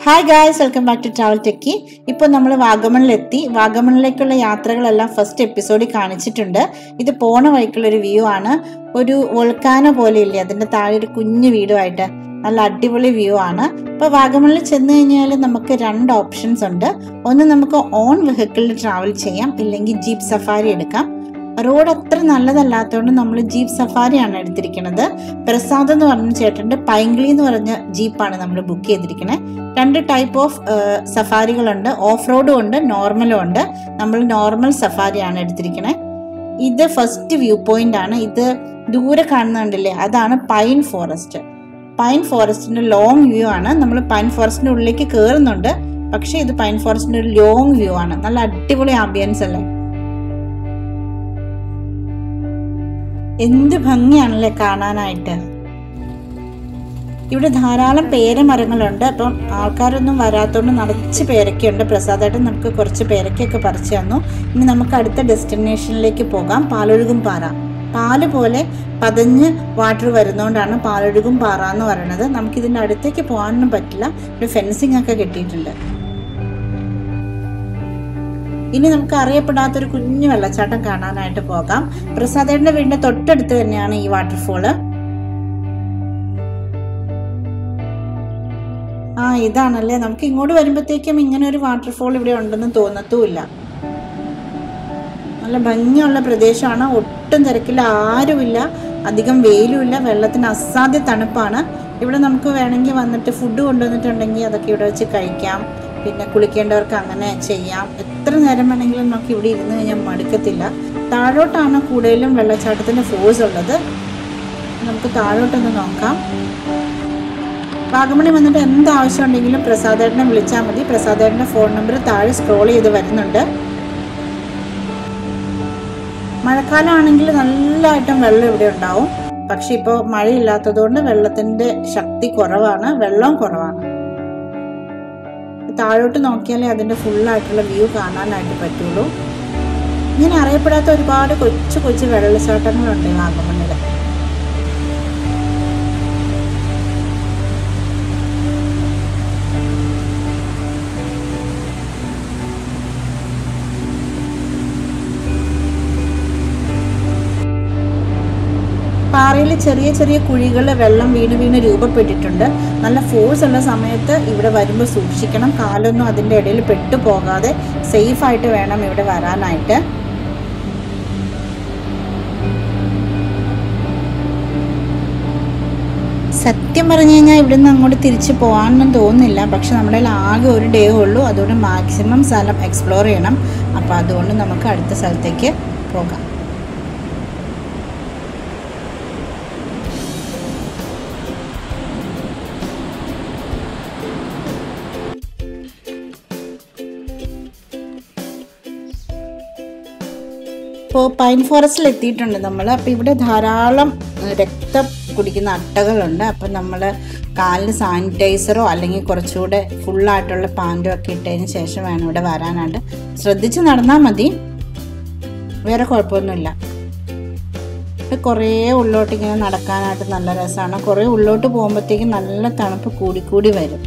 hi guys welcome back to travel techie ഇപ്പോൾ നമ്മൾ വാഗമണിലെത്തി വാഗമണിലേക്കുള്ള യാത്രകളെല്ലാം first എപ്പിസോഡിൽ കാണിച്ചിട്ടുണ്ട് ഇത് പോണ വഴിക്കുള്ള ഒരു വ്യൂ ആണ് ഒരു വോൾക്കാനോ പോലെ ഇല്ലേ അതിന്റെ താഴെ ഒരു കുഞ്ഞു വീടുമായിട്ട് നല്ല അടിപൊളി വ്യൂ ആണ് ഇപ്പോൾ വാഗമണിൽ ചെന്ന് കഴിഞ്ഞാൽ നമുക്ക് രണ്ട് ഓപ്ഷൻസ് ഉണ്ട് ഒന്ന് നമുക്ക് ഓൺ വെഹിക്കിളിൽ ട്രാവൽ ചെയ്യാം ഇല്ലെങ്കിൽ ജീപ്പ് സഫാരി എടുക്കാം റോഡ് അത്ര നല്ലതല്ലാത്തതുകൊണ്ട് നമ്മൾ ജീപ്പ് സഫാരിയാണ് എടുത്തിരിക്കുന്നത് പ്രസാദ് എന്ന് പറഞ്ഞ ചേട്ടൻ്റെ പൈങ്കിളി എന്ന് പറഞ്ഞ ജീപ്പാണ് നമ്മൾ ബുക്ക് ചെയ്തിരിക്കുന്നത് രണ്ട് ടൈപ്പ് ഓഫ് സഫാരികളുണ്ട് ഓഫ് റോഡും ഉണ്ട് നോർമലും ഉണ്ട് നമ്മൾ നോർമൽ സഫാരിയാണ് എടുത്തിരിക്കുന്നത് ഇത് ഫസ്റ്റ് വ്യൂ പോയിന്റ് ആണ് ഇത് ദൂരെ കാണുന്നുണ്ടല്ലേ അതാണ് പൈൻ ഫോറസ്റ്റ് പൈൻ ഫോറസ്റ്റിന്റെ ലോങ് വ്യൂ ആണ് നമ്മൾ പൈൻ ഫോറസ്റ്റിന്റെ ഉള്ളിലേക്ക് കയറുന്നുണ്ട് പക്ഷെ ഇത് പൈൻ ഫോറസ്റ്റിന്റെ ഒരു ലോങ് വ്യൂ ആണ് നല്ല അടിപൊളി ആംബിയൻസ് അല്ലേ എന്ത് ഭംഗിയാണല്ലേ കാണാനായിട്ട് ഇവിടെ ധാരാളം പേരമരങ്ങളുണ്ട് അപ്പം ആൾക്കാരൊന്നും വരാത്തതുകൊണ്ട് നിറച്ച് പേരക്കയുണ്ട് പ്രസാദമായിട്ട് നമുക്ക് കുറച്ച് പേരക്കയൊക്കെ പറിച്ചു തന്നു ഇനി നമുക്ക് അടുത്ത ഡെസ്റ്റിനേഷനിലേക്ക് പോകാം പാലൊഴുകും പാറ പാല് പോലെ പതഞ്ഞ് വാട്ടർ വരുന്നതുകൊണ്ടാണ് പാലൊഴുകും പാറ എന്ന് പറയുന്നത് നമുക്ക് ഇതിൻ്റെ അടുത്തേക്ക് പോകാനൊന്നും പറ്റില്ല ഒരു ഫെൻസിങ് ഒക്കെ കെട്ടിയിട്ടുണ്ട് ഇനി നമുക്ക് അറിയപ്പെടാത്തൊരു കുഞ്ഞു വെള്ളച്ചാട്ടം കാണാനായിട്ട് പോകാം പ്രസാദേട്ടന്റെ വീടിന്റെ തൊട്ടടുത്ത് തന്നെയാണ് ഈ വാട്ടർഫോള് ആ ഇതാണല്ലേ നമുക്ക് ഇങ്ങോട്ട് വരുമ്പോഴത്തേക്കും ഇങ്ങനെ ഒരു വാട്ടർഫോൾ ഇവിടെ ഉണ്ടെന്ന് തോന്നത്തുമില്ല നല്ല ഭംഗിയുള്ള പ്രദേശമാണ് ഒട്ടും തിരക്കില്ല ആരുമില്ല അധികം വെയിലുമില്ല വെള്ളത്തിന് അസാധ്യ തണുപ്പാണ് ഇവിടെ നമുക്ക് വേണമെങ്കിൽ വന്നിട്ട് ഫുഡ് കൊണ്ടുവന്നിട്ടുണ്ടെങ്കിൽ അതൊക്കെ ഇവിടെ വെച്ച് കഴിക്കാം പിന്നെ കുളിക്കേണ്ടവർക്ക് അങ്ങനെ ചെയ്യാം എത്ര നേരം വേണമെങ്കിലും നമുക്ക് ഇവിടെ ഇരുന്ന് കഴിഞ്ഞാൽ മടുക്കത്തില്ല താഴോട്ടാണ് കൂടുതലും വെള്ളച്ചാട്ടത്തിൻ്റെ ഫോഴ്സ് ഉള്ളത് നമുക്ക് താഴോട്ടൊന്ന് നോക്കാം വാഗമണി വന്നിട്ട് എന്ത് ആവശ്യം ഉണ്ടെങ്കിലും പ്രസാദേട്ടനെ വിളിച്ചാൽ മതി പ്രസാദേട്ടൻ്റെ ഫോൺ നമ്പർ താഴെ സ്ക്രോൾ ചെയ്ത് വരുന്നുണ്ട് മഴക്കാലമാണെങ്കിൽ നല്ലതായിട്ടും വെള്ളം ഇവിടെ ഉണ്ടാവും പക്ഷെ ഇപ്പോൾ മഴയില്ലാത്തതുകൊണ്ട് വെള്ളത്തിന്റെ ശക്തി കുറവാണ് വെള്ളം കുറവാണ് താഴോട്ട് നോക്കിയാലേ അതിന്റെ ഫുള്ളായിട്ടുള്ള വ്യൂ കാണാനായിട്ട് പറ്റുള്ളൂ ഇങ്ങനെ അറിയപ്പെടാത്ത ഒരുപാട് കൊച്ചു കൊച്ചു വെള്ളച്ചാട്ടങ്ങളുണ്ട് വാഗമണ്ണിൽ പാറയിൽ ചെറിയ ചെറിയ കുഴികൾ വെള്ളം വീണ് വീണ് രൂപപ്പെട്ടിട്ടുണ്ട് നല്ല ഫോഴ്സ് ഉള്ള സമയത്ത് ഇവിടെ വരുമ്പോൾ സൂക്ഷിക്കണം കാലൊന്നും അതിൻ്റെ ഇടയിൽ പെട്ടു പോകാതെ സേഫായിട്ട് വേണം ഇവിടെ വരാനായിട്ട് സത്യം പറഞ്ഞു കഴിഞ്ഞാൽ ഇവിടുന്ന് അങ്ങോട്ട് തിരിച്ച് പോകാനൊന്നും തോന്നുന്നില്ല പക്ഷെ നമ്മുടെ ആകെ ഒരു ഡേ ഉള്ളൂ അതുകൊണ്ട് മാക്സിമം സ്ഥലം എക്സ്പ്ലോർ ചെയ്യണം അപ്പോൾ അതുകൊണ്ട് നമുക്ക് അടുത്ത സ്ഥലത്തേക്ക് പോകാം ഇപ്പോൾ പൈൻ ഫോറസ്റ്റിൽ എത്തിയിട്ടുണ്ട് നമ്മൾ അപ്പോൾ ഇവിടെ ധാരാളം രക്തം കുടിക്കുന്ന അട്ടകളുണ്ട് അപ്പം നമ്മൾ കാലിന് സാനിറ്റൈസറോ അല്ലെങ്കിൽ കുറച്ചുകൂടെ ഫുള്ളായിട്ടുള്ള പാൻറ്റോ ഒക്കെ ഇട്ടതിന് ശേഷം വേണം ഇവിടെ വരാനായിട്ട് ശ്രദ്ധിച്ച് നടന്നാൽ മതി വേറെ കുഴപ്പമൊന്നുമില്ല കുറേ ഉള്ളോട്ട് ഇങ്ങനെ നടക്കാനായിട്ട് നല്ല രസമാണ് കുറേ ഉള്ളോട്ട് പോകുമ്പോഴത്തേക്കും നല്ല തണുപ്പ് കൂടിക്കൂടി വരും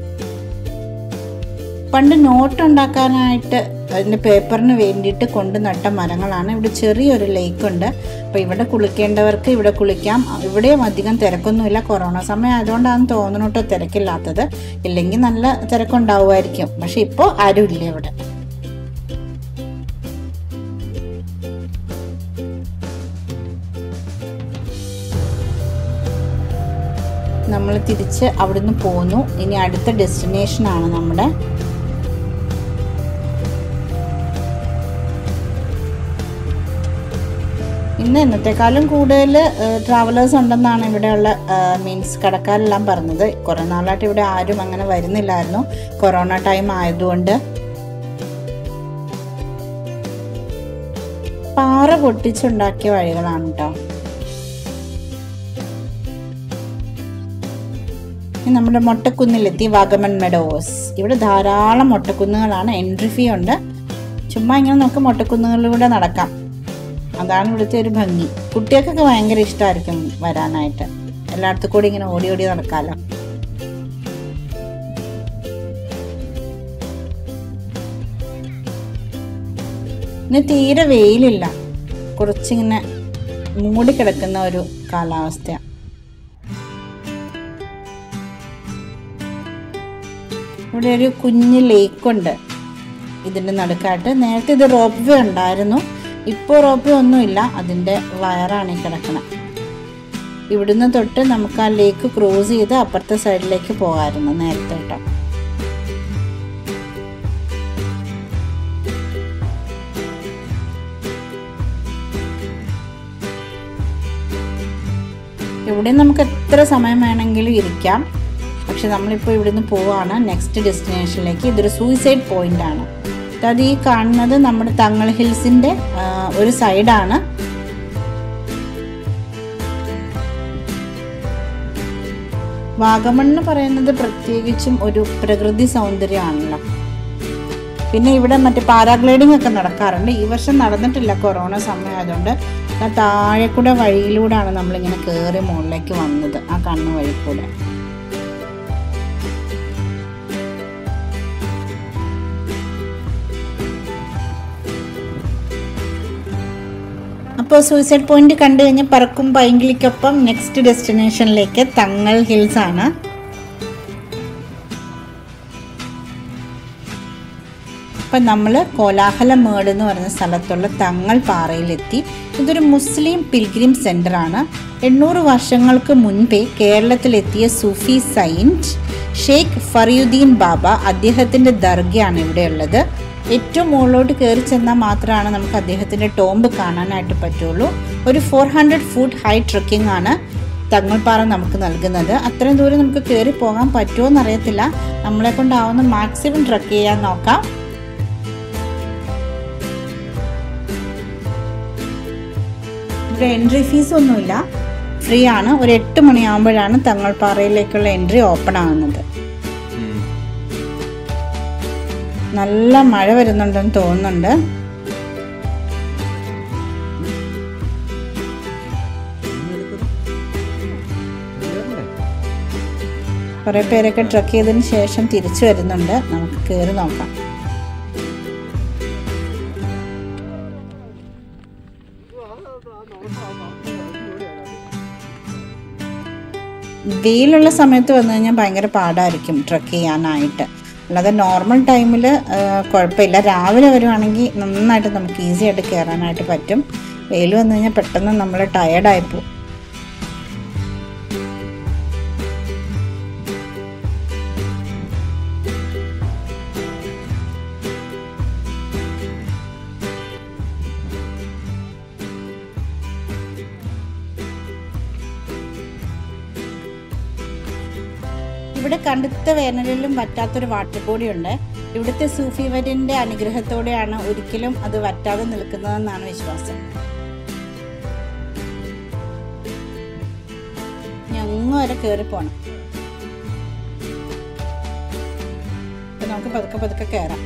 പണ്ട് നോട്ട് ഉണ്ടാക്കാനായിട്ട് അതിൻ്റെ പേപ്പറിന് വേണ്ടിയിട്ട് കൊണ്ട് നട്ട മരങ്ങളാണ് ഇവിടെ ചെറിയൊരു ലേക്കുണ്ട് അപ്പോൾ ഇവിടെ കുളിക്കേണ്ടവർക്ക് ഇവിടെ കുളിക്കാം ഇവിടെയും അധികം തിരക്കൊന്നുമില്ല കൊറോണ സമയം ആയതുകൊണ്ടാണ് തോന്നുന്നു കേട്ടോ തിരക്കില്ലാത്തത് ഇല്ലെങ്കിൽ നല്ല തിരക്കുണ്ടാവുമായിരിക്കും പക്ഷെ ഇപ്പോൾ ആരുമില്ല ഇവിടെ നമ്മൾ തിരിച്ച് അവിടുന്ന് പോന്നു ഇനി അടുത്ത ഡെസ്റ്റിനേഷനാണ് നമ്മുടെ ഇന്ന് ഇന്നത്തെക്കാളും കൂടുതൽ ട്രാവലേഴ്സ് ഉണ്ടെന്നാണ് ഇവിടെയുള്ള മീൻസ് കടക്കാരെല്ലാം പറഞ്ഞത് കുറേ നാളായിട്ട് ഇവിടെ ആരും അങ്ങനെ വരുന്നില്ലായിരുന്നു കൊറോണ ടൈം ആയതുകൊണ്ട് പാറ പൊട്ടിച്ചുണ്ടാക്കിയ വഴികളാണ് കേട്ടോ നമ്മുടെ മൊട്ടക്കുന്നിലെത്തി വാഗമൺ മെഡോസ് ഇവിടെ ധാരാളം മൊട്ടക്കുന്നുകളാണ് എൻട്രി ഫീ ഉണ്ട് ചുമ്മാ ഇങ്ങനെ നമുക്ക് മൊട്ടക്കുന്നുകളിലൂടെ നടക്കാം അതാണ് ഇവിടുത്തെ ഒരു ഭംഗി കുട്ടികൾക്കൊക്കെ ഭയങ്കര ഇഷ്ടമായിരിക്കും വരാനായിട്ട് എല്ലായിടത്തും കൂടി ഇങ്ങനെ ഓടി ഓടി നടക്കാമല്ലോ ഇന്ന് തീരെ വെയിലില്ല കുറച്ചിങ്ങനെ മൂടിക്കിടക്കുന്ന ഒരു കാലാവസ്ഥയാണ് ഇവിടെ ഒരു കുഞ്ഞ് ലേക്കുണ്ട് ഇതിൻ്റെ നടുക്കായിട്ട് നേരത്തെ ഇത് റോപ്പ് വേ ഉണ്ടായിരുന്നു ഇപ്പോൾ റോപ്പ് വേ ഒന്നുമില്ല അതിൻ്റെ വയറാണ് ഈ കിടക്കുന്നത് ഇവിടുന്ന് തൊട്ട് നമുക്ക് ആ ലേക്ക് ക്രോസ് ചെയ്ത് അപ്പുറത്തെ സൈഡിലേക്ക് പോകാമായിരുന്നു നേരത്തെ കേട്ടോ ഇവിടെ നമുക്ക് എത്ര സമയം വേണമെങ്കിലും ഇരിക്കാം പക്ഷെ നമ്മളിപ്പോൾ ഇവിടുന്ന് പോവാണ് നെക്സ്റ്റ് ഡെസ്റ്റിനേഷനിലേക്ക് ഇതൊരു സൂയിസൈഡ് പോയിന്റ് ആണ് അത് ഈ കാണുന്നത് നമ്മുടെ തങ്ങൾ ഹിൽസിൻ്റെ ഒരു സൈഡാണ് വാഗമൺ എന്ന് പറയുന്നത് പ്രത്യേകിച്ചും ഒരു പ്രകൃതി സൗന്ദര്യമാണല്ലോ പിന്നെ ഇവിടെ മറ്റേ പാരാഗ്ലൈഡിംഗ് ഒക്കെ നടക്കാറുണ്ട് ഈ വർഷം നടന്നിട്ടില്ല കൊറോണ സമയമായതുകൊണ്ട് ആ താഴെ കൂടെ വഴിയിലൂടെയാണ് നമ്മളിങ്ങനെ കയറി മുകളിലേക്ക് വന്നത് ആ കണ്ണ് വഴി കൂടെ അപ്പോൾ സൂയിസൈഡ് പോയിന്റ് കണ്ടു കഴിഞ്ഞാൽ പറക്കും പൈങ്കിളിക്കൊപ്പം നെക്സ്റ്റ് ഡെസ്റ്റിനേഷനിലേക്ക് തങ്ങൾ ഹിൽസ് ആണ് അപ്പം നമ്മൾ കോലാഹല മേട് എന്ന് പറയുന്ന സ്ഥലത്തുള്ള തങ്ങൾ പാറയിലെത്തി ഇതൊരു മുസ്ലിം പിൽഗ്രിം സെൻ്ററാണ് എണ്ണൂറ് വർഷങ്ങൾക്ക് മുൻപേ കേരളത്തിലെത്തിയ സൂഫി സൈൻറ്റ് ഷെയ്ഖ് ഫറിയുദ്ദീൻ ബാബ അദ്ദേഹത്തിൻ്റെ ദർഗയാണ് ഇവിടെയുള്ളത് ഏറ്റവും മുകളിലോട്ട് കയറി ചെന്നാൽ മാത്രമാണ് നമുക്ക് അദ്ദേഹത്തിൻ്റെ ടോംബ് കാണാനായിട്ട് പറ്റുള്ളൂ ഒരു four hundred foot high trekking ആണ് തങ്ങൾപ്പാറ നമുക്ക് നൽകുന്നത് അത്രയും ദൂരം നമുക്ക് കയറി പോകാൻ പറ്റുമോ എന്നറിയത്തില്ല നമ്മളെ കൊണ്ടാവുന്ന മാക്സിമം ട്രക്ക് ചെയ്യാൻ നോക്കാം ഇവിടെ എൻട്രി ഫീസ് ഒന്നുമില്ല ഫ്രീ ആണ് ഒരു എട്ട് മണിയാകുമ്പോഴാണ് തങ്ങൾപ്പാറയിലേക്കുള്ള എൻട്രി ഓപ്പൺ ആകുന്നത് നല്ല മഴ വരുന്നുണ്ടെന്ന് തോന്നുന്നുണ്ട് കുറെ പേരൊക്കെ ട്രക്ക് ചെയ്തതിന് ശേഷം തിരിച്ചു വരുന്നുണ്ട് നമുക്ക് കയറി നോക്കാം വെയിലുള്ള സമയത്ത് വന്നു കഴിഞ്ഞാൽ ഭയങ്കര പാടായിരിക്കും ട്രക്ക് ചെയ്യാനായിട്ട് അല്ലാതെ നോർമൽ ടൈമിൽ കുഴപ്പമില്ല രാവിലെ വരുവാണെങ്കിൽ നന്നായിട്ട് നമുക്ക് ഈസി ആയിട്ട് കയറാനായിട്ട് പറ്റും വെയിൽ വന്നു കഴിഞ്ഞാൽ പെട്ടെന്ന് നമ്മൾ ടയേർഡായിപ്പോവും ഇവിടെ കടുത്ത വേനലിലും വറ്റാത്തൊരു വാട്ടർ ബോഡിയുണ്ട് ഇവിടുത്തെ സൂഫിവര്യന്റെ അനുഗ്രഹത്തോടെയാണ് ഒരിക്കലും അത് വറ്റാതെ നിൽക്കുന്നതെന്നാണ് വിശ്വാസം ഞങ്ങ വരെ കയറി പോണം അപ്പൊ നമുക്ക് പതുക്കെ പതുക്കെ കയറാം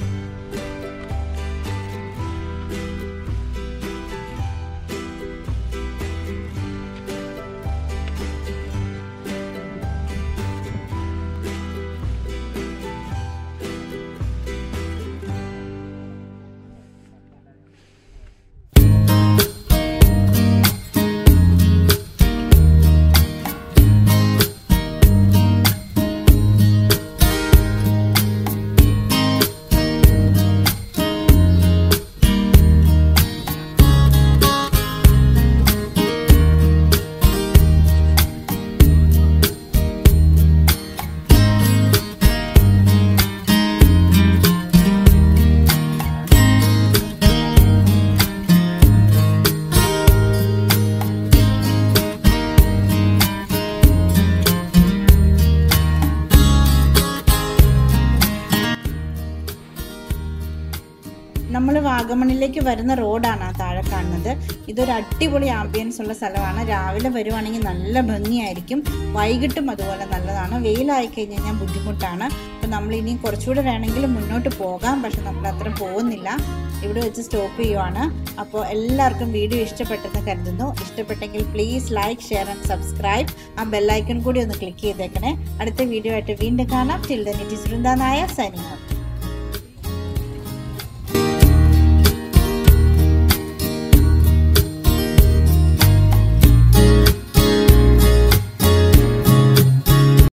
നമ്മൾ വാഗമണിലേക്ക് വരുന്ന റോഡാണ് ആ താഴെ കാണുന്നത് ഇതൊരു അടിപൊളി ആംബിയൻസ് ഉള്ള സ്ഥലമാണ് രാവിലെ വരുവാണെങ്കിൽ നല്ല ഭംഗിയായിരിക്കും വൈകിട്ടും അതുപോലെ നല്ലതാണ് വെയിലായി കഴിഞ്ഞ് കഴിഞ്ഞാൽ ബുദ്ധിമുട്ടാണ് അപ്പോൾ നമ്മൾ ഇനി കുറച്ചുകൂടെ വേണമെങ്കിൽ മുന്നോട്ട് പോകാം പക്ഷെ നമ്മൾ അത്ര പോകുന്നില്ല ഇവിടെ വെച്ച് സ്റ്റോപ്പ് ചെയ്യുവാണ് അപ്പോൾ എല്ലാവർക്കും വീഡിയോ ഇഷ്ടപ്പെട്ടെന്ന് കരുതുന്നു ഇഷ്ടപ്പെട്ടെങ്കിൽ please like share and subscribe ആ ബെല്ലൈക്കൺ കൂടി ഒന്ന് ക്ലിക്ക് ചെയ്തേക്കണേ അടുത്ത വീഡിയോ ആയിട്ട് വീണ്ടും കാണാം till then it is Vrinda Nair signing out